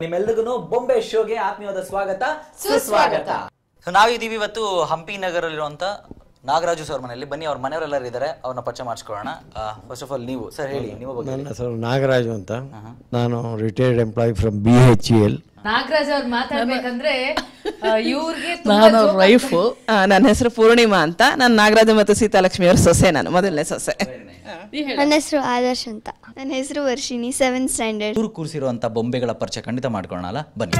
ನಿಮ್ಮೆಲ್ರಿಗೂ ಬೊಂಬೆ ಶೋಗೆ ಆತ್ಮೀಯವಾದ ಸ್ವಾಗತ ಸುಸ್ವಾಗತ. ಸೊ ನಾವಿದೀವಿ ಇವತ್ತು ಹಂಪಿ ನಗರಲ್ಲಿರುವಂತ ನಾಗರಾಜು ಸರ್ ಮನೆಯಲ್ಲಿ ಬನ್ನಿ ಅವ್ರ ಮನೆಯವರೆಲ್ಲರೂ ಇದ್ದಾರೆ ಅವ್ರನ್ನ ಪರಿಚಯ ಮಾಡಿಸ್ಕೊಳ್ಳೋಣ ಫಸ್ಟ್ ಆಫ್ ಆಲ್ ನೀವು ಸರ್ ಹೇಳಿ ನೀವು ಬಗ್ಗೆ ನನ್ನ ಹೆಸರು ನಾಗರಾಜು ಅಂತ ನಾನು retired employee from B H E L Nagaraj ಅವ್ರು ಮಾತಾಡ್ಬೇಕಂದ್ರೆ ಇವ್ರಿಗೆ ನಾನು ಅವ್ರ ವೈಫು ನನ್ನ ಹೆಸರು ಪೂರ್ಣಿಮಾ ಅಂತ ನಾನು ನಾಗರಾಜ ಮತ್ತು ಸೀತಾಲಕ್ಷ್ಮಿ ಅವ್ರ ಸೊಸೆ ನಾನು ಮೊದಲನೇ ಸೊಸೆ ನನ್ನ ಹೆಸರು ಆದರ್ಶ್ ಅಂತ ನನ್ನ ಹೆಸರು ವರ್ಷಿಣಿ ಸೆವೆಂತ್ ಸ್ಟ್ಯಾಂಡರ್ಡ್ ಇವ್ರು ಕೂರಿಸಿರುವಂತ ಬೊಂಬೆಗಳ ಪರಿಚಯ ಖಂಡಿತ ಮಾಡ್ಕೊಳ್ಳೋಣ ಬನ್ನಿ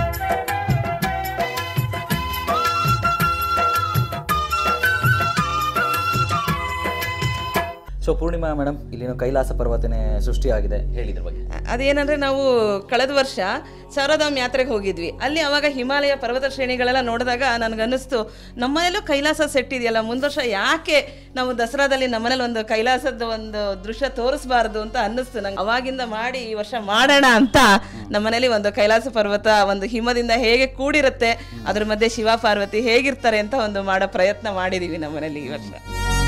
ಸೊ ಪೂರ್ಣಿಮಾ ಮೇಡಮ್ ಇಲ್ಲಿನ ಕೈಲಾಸ ಪರ್ವತನೆ ಸೃಷ್ಟಿಯಾಗಿದೆ ಹೇಳಿದ್ರ ಬಗ್ಗೆ ಅದೇನಂದ್ರೆ ನಾವು ಕಳೆದ ವರ್ಷ ಸಾರಧಾಮ್ ಯಾತ್ರೆಗೆ ಹೋಗಿದ್ವಿ ಅಲ್ಲಿ ಅವಾಗ ಹಿಮಾಲಯ ಪರ್ವತ ಶ್ರೇಣಿಗಳೆಲ್ಲ ನೋಡಿದಾಗ ನನಗನ್ನಿಸ್ತು ನಮ್ಮನೆಯಲ್ಲೂ ಕೈಲಾಸ ಸೆಟ್ ಇದೆಯಲ್ಲ ಮುಂದ್ ವರ್ಷ ಯಾಕೆ ನಾವು ದಸರಾದಲ್ಲಿ ನಮ್ಮನೇಲಿ ಒಂದು ಕೈಲಾಸದ ಒಂದು ದೃಶ್ಯ ತೋರಿಸಬಾರ್ದು ಅಂತ ಅನ್ನಿಸ್ತು ನಂಗೆ ಅವಾಗಿಂದ ಮಾಡಿ ಈ ವರ್ಷ ಮಾಡೋಣ ಅಂತ ನಮ್ಮನೇಲಿ ಒಂದು ಕೈಲಾಸ ಪರ್ವತ ಒಂದು ಹಿಮದಿಂದ ಹೇಗೆ ಕೂಡಿರುತ್ತೆ ಅದ್ರ ಮಧ್ಯೆ ಶಿವ ಪಾರ್ವತಿ ಹೇಗಿರ್ತಾರೆ ಅಂತ ಒಂದು ಮಾಡೋ ಪ್ರಯತ್ನ ಮಾಡಿದೀವಿ ನಮ್ಮನೇಲಿ ಈ ವರ್ಷ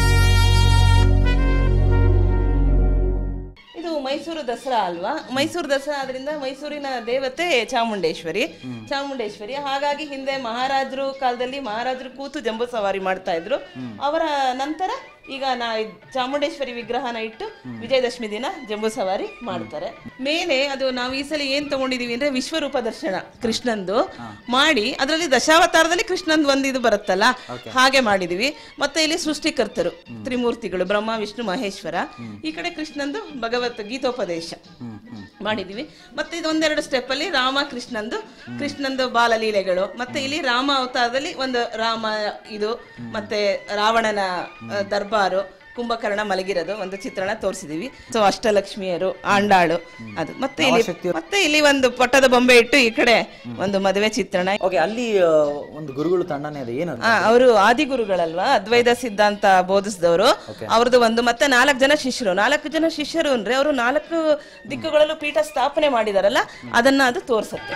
ಇದು ಮೈಸೂರು ದಸರಾ ಅಲ್ವಾ ಮೈಸೂರು ದಸರಾ ಆದ್ರಿಂದ ಮೈಸೂರಿನ ದೇವತೆ ಚಾಮುಂಡೇಶ್ವರಿ ಚಾಮುಂಡೇಶ್ವರಿ ಹಾಗಾಗಿ ಹಿಂದೆ ಮಹಾರಾಜರು ಕಾಲದಲ್ಲಿ ಮಹಾರಾಜರು ಕೂತು ಜಂಬೂ ಸವಾರಿ ಮಾಡ್ತಾ ಇದ್ರು ಅವರ ನಂತರ ಈಗ ನಾ ಇದ್ ಚಾಮುಂಡೇಶ್ವರಿ ವಿಗ್ರಹನ ಇಟ್ಟು ವಿಜಯದಶಮಿ ದಿನ ಜಂಬೂ ಸವಾರಿ ಮಾಡ್ತಾರೆ ಮೇಲೆ ಅದು ನಾವು ಈ ಸಲ ಏನ್ ತಗೊಂಡಿದೀವಿ ಅಂದ್ರೆ ವಿಶ್ವರೂಪ ದರ್ಶನ ಕೃಷ್ಣಂದು ಮಾಡಿ ಅದರಲ್ಲಿ ದಶಾವತಾರದಲ್ಲಿ ಕೃಷ್ಣಂದು ಒಂದು ಇದು ಬರುತ್ತಲ್ಲ ಹಾಗೆ ಮಾಡಿದೀವಿ ಮತ್ತೆ ಇಲ್ಲಿ ಸೃಷ್ಟಿಕರ್ತರು ತ್ರಿಮೂರ್ತಿಗಳು ಬ್ರಹ್ಮ ವಿಷ್ಣು ಮಹೇಶ್ವರ ಈ ಕಡೆ ಕೃಷ್ಣಂದು ಭಗವತ್ ಗೀತೋಪದೇಶ ಮಾಡಿದೀವಿ ಮತ್ತೆ ಇದೊಂದೆರಡು ಸ್ಟೆಪ್ ಅಲ್ಲಿ ರಾಮ ಕೃಷ್ಣಂದು ಕೃಷ್ಣಂದು ಬಾಲಲೀಲೆಗಳು ಮತ್ತೆ ಇಲ್ಲಿ ರಾಮ ಅವತಾರದಲ್ಲಿ ಒಂದು ರಾಮ ಇದು ಮತ್ತೆ ರಾವಣನ ಆ, ದರ್ಬಾರು ಕುಂಭಕರ್ಣ ಮಲಗಿರೋದು ಒಂದು ಚಿತ್ರಣ ತೋರಿಸಿದೀವಿ ಸೊ ಅಷ್ಟಲಕ್ಷ್ಮಿಯರು ಆಂಡಾಳು ಅದು ಮತ್ತೆ ಇಲ್ಲಿ ಮತ್ತೆ ಇಲ್ಲಿ ಒಂದು ಪಟ್ಟದ ಬೊಂಬೆ ಇಟ್ಟು ಈ ಕಡೆ ಒಂದು ಮದುವೆ ಚಿತ್ರಣ ಓಕೆ ಅಲ್ಲಿ ಆ, ಒಂದು ಗುರುಗಳು ತಂಡನೇ ಇದೆ ಏನು ಆ, ಅವರು ಆದಿಗುರುಗಳಲ್ವಾ ಅದ್ವೈತ ಸಿದ್ಧಾಂತ ಬೋಧಿಸಿದವರು ಅವ್ರದ್ದು ಒಂದು ಮತ್ತೆ ನಾಲ್ಕು ಜನ ಶಿಷ್ಯರು ನಾಲ್ಕು ಜನ ಶಿಷ್ಯರು ಅಂದ್ರೆ ಅವರು ನಾಲ್ಕು ದಿಕ್ಕುಗಳಲ್ಲೂ ಪೀಠ ಸ್ಥಾಪನೆ ಮಾಡಿದಾರಲ್ಲ ಅದನ್ನ ಅದು ತೋರ್ಸುತ್ತೆ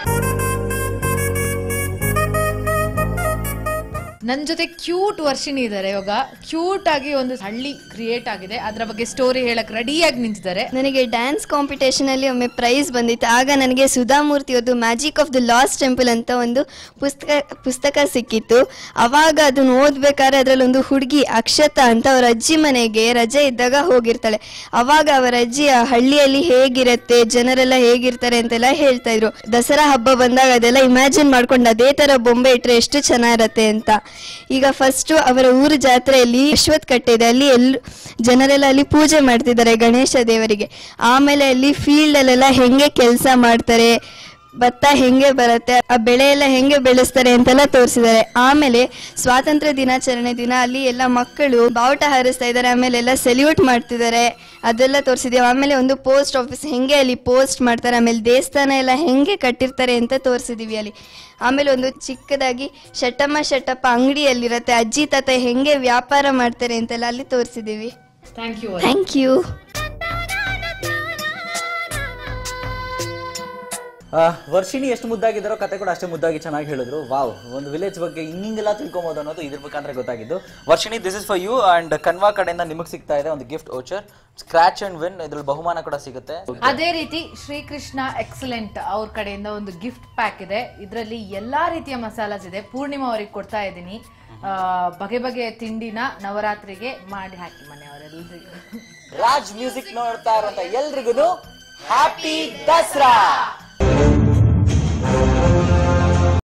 ನನ್ ಜೊತೆ ಕ್ಯೂಟ್ ವರ್ಷಿಣಿ ಇದ್ದಾರೆ ಇವಾಗ ಕ್ಯೂಟ್ ಆಗಿ ಒಂದು ಹಳ್ಳಿ ಕ್ರಿಯೇಟ್ ಆಗಿದೆ ಅದ್ರ ಬಗ್ಗೆ ಸ್ಟೋರಿ ಹೇಳಕ್ ರೆಡಿಯಾಗಿ ನಿಂತಿದ್ದಾರೆ ನನಗೆ ಡ್ಯಾನ್ಸ್ ಕಾಂಪಿಟೇಷನ್ ಅಲ್ಲಿ ಒಮ್ಮೆ ಪ್ರೈಸ್ ಬಂದಿತ್ತು ಆಗ ನನಗೆ ಸುಧಾಮೂರ್ತಿ ಅವ್ರದ್ದು magic of the last temple ಅಂತ ಒಂದು ಪುಸ್ತಕ ಪುಸ್ತಕ ಸಿಕ್ಕಿತ್ತು ಅವಾಗ ಅದನ್ನ ಓದ್ಬೇಕಾದ್ರೆ ಅದರಲ್ಲಿ ಒಂದು ಹುಡುಗಿ ಅಕ್ಷತಾ ಅಂತ ಅವರ ಅಜ್ಜಿ ಮನೆಗೆ ರಜೆ ಇದ್ದಾಗ ಹೋಗಿರ್ತಾಳೆ ಅವಾಗ ಅವರ ಅಜ್ಜಿ ಆ ಹಳ್ಳಿಯಲ್ಲಿ ಹೇಗಿರತ್ತೆ ಜನರೆಲ್ಲ ಹೇಗಿರ್ತಾರೆ ಅಂತೆಲ್ಲ ಹೇಳ್ತಾ ಇದ್ರು ದಸರಾ ಹಬ್ಬ ಬಂದಾಗ ಅದೆಲ್ಲ ಇಮ್ಯಾಜಿನ್ ಮಾಡ್ಕೊಂಡು ಅದೇ ತರ ಬೊಂಬೆ ಇಟ್ರೆ ಎಷ್ಟು ಚೆನ್ನಾಗಿರತ್ತೆ ಅಂತ ಈಗ ಫಸ್ಟ್ ಅವರ ಊರು ಜಾತ್ರೆಯಲ್ಲಿ ಅಶ್ವತ್ ಕಟ್ಟೆ ಇದೆ ಅಲ್ಲಿ ಎಲ್ ಜನರೆಲ್ಲ ಅಲ್ಲಿ ಪೂಜೆ ಮಾಡ್ತಿದ್ದಾರೆ ಗಣೇಶ ದೇವರಿಗೆ ಆಮೇಲೆ ಅಲ್ಲಿ ಫೀಲ್ಡ್ ಅಲ್ಲೆಲ್ಲ ಹೆಂಗೆ ಕೆಲಸ ಮಾಡ್ತಾರೆ ಭತ್ತ ಹೆಂಗೆ ಬರುತ್ತೆ ಆ ಬೆಳೆ ಎಲ್ಲ ಹೆಂಗೆ ಬೆಳೆಸ್ತಾರೆ ಅಂತೆಲ್ಲ ತೋರಿಸಿದ್ದಾರೆ ಆಮೇಲೆ ಸ್ವಾತಂತ್ರ್ಯ ದಿನಾಚರಣೆ ದಿನ ಅಲ್ಲಿ ಎಲ್ಲ ಮಕ್ಕಳು ಬಾವುಟ ಹಾರಿಸ್ತಾ ಇದ್ದಾರೆ ಆಮೇಲೆ ಎಲ್ಲ ಸೆಲ್ಯೂಟ್ ಮಾಡ್ತಿದ್ದಾರೆ ಅದೆಲ್ಲ ತೋರಿಸಿದೀವಿ ಆಮೇಲೆ ಒಂದು ಪೋಸ್ಟ್ ಆಫೀಸ್ ಹೆಂಗೆ ಅಲ್ಲಿ ಪೋಸ್ಟ್ ಮಾಡ್ತಾರೆ ಆಮೇಲೆ ದೇವಸ್ಥಾನ ಎಲ್ಲ ಹೆಂಗೆ ಕಟ್ಟಿರ್ತಾರೆ ಅಂತ ತೋರಿಸಿದೀವಿ ಅಲ್ಲಿ ಆಮೇಲೆ ಒಂದು ಚಿಕ್ಕದಾಗಿ ಶಟಮ್ಮ ಶಟಪ್ಪ ಅಂಗಡಿಯಲ್ಲಿರತ್ತೆ ಅಜ್ಜಿ ತಾತ ಹೆಂಗೆ ವ್ಯಾಪಾರ ಮಾಡ್ತಾರೆ ಅಂತೆಲ್ಲ ಅಲ್ಲಿ ತೋರಿಸಿದೀವಿ ಥ್ಯಾಂಕ್ ಯು ಥ್ಯಾಂಕ್ ಯು ಆ, ವರ್ಷಿಣಿ ಎಷ್ಟು ಮುದ್ದಾಗಿದ್ದಾರೋ ಕತೆ ಕೂಡ ಅಷ್ಟೇ ಮುದ್ದಾಗಿ ಚೆನ್ನಾಗಿ ಹೇಳಿದ್ರು ವಾವ್ ಒಂದು ವಿಲೇಜ್ ಬಗ್ಗೆ ಹಿಂಗೆಲ್ಲ ತಿಳ್ಕೊಬೋದು ಅನ್ನೋದು ಇದ್ರ ಮುಖಾಂತರ ಗೊತ್ತಾಗಿದ್ದು Varshini this is for you and Kanva ಕಡೆಯಿಂದ ನಿಮಗೆ ಸಿಗ್ತಾ ಇದೆ ಒಂದು gift voucher scratch and win ಇದ್ರಲ್ಲಿ ಬಹುಮಾನ ಕೂಡ ಸಿಗುತ್ತೆ ಅದೇ ರೀತಿ ಶ್ರೀಕೃಷ್ಣ ಎಕ್ಸಲೆಂಟ್ ಅವ್ರ ಕಡೆಯಿಂದ ಒಂದು ಗಿಫ್ಟ್ ಪ್ಯಾಕ್ ಇದೆ ಇದರಲ್ಲಿ ಎಲ್ಲಾ ರೀತಿಯ ಮಸಾಲಾಸ್ ಇದೆ ಪೂರ್ಣಿಮಾ ಅವ್ರಿಗೆ ಕೊಡ್ತಾ ಇದ್ದೀನಿ ಆ, ಬಗೆ ಬಗೆಯ ತಿಂಡಿನ ನವರಾತ್ರಿಗೆ ಮಾಡಿ ಹಾಕಿ ಮನೆಯವರೆಲ್ಲರಿಗೂ ರಾಜ್ ಮ್ಯೂಸಿಕ್ ನೋಡ್ತಾ ಇರುವಂತ ಎಲ್ರಿಗೂ ಹ್ಯಾಪಿ ದಸರಾ